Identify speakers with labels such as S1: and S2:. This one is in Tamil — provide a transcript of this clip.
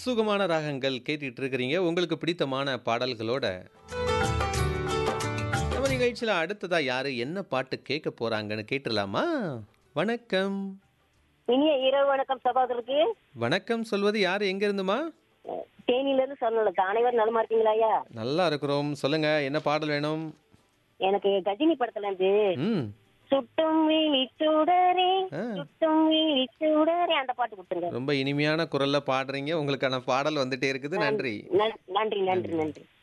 S1: சுகமான ராகங்கள் கேட்டுட்டு இருக்கிறீங்க உங்களுக்கு பிடித்தமான பாடல்களோட நம்ம நிகழ்ச்சியில் அடுத்ததா யாரு என்ன பாட்டு கேட்க போறாங்கன்னு கேட்டுடலாமா வணக்கம்
S2: இனிய இரவு வணக்கம் சகோதரருக்கு
S1: வணக்கம் சொல்வது யார் எங்க இருந்துமா
S2: தேனியில இருந்து சொல்லலுக்கு அனைவரும் நலமா இருக்கீங்களா ஐயா
S1: நல்லா இருக்கிறோம் சொல்லுங்க என்ன பாடல் வேணும்
S2: எனக்கு கஜினி படத்துல இருந்து
S1: ம்
S2: சுட்டும் விழி சுடரே
S1: ஆ.
S2: சுட்டும் விழி சுடரே அந்த பாட்டு கொடுத்துருங்க
S1: ரொம்ப இனிமையான குரல்ல பாடுறீங்க உங்களுக்கான பாடல் வந்துட்டே இருக்குது நன்றி
S2: நன்- நன்றி நன்றி நன்றி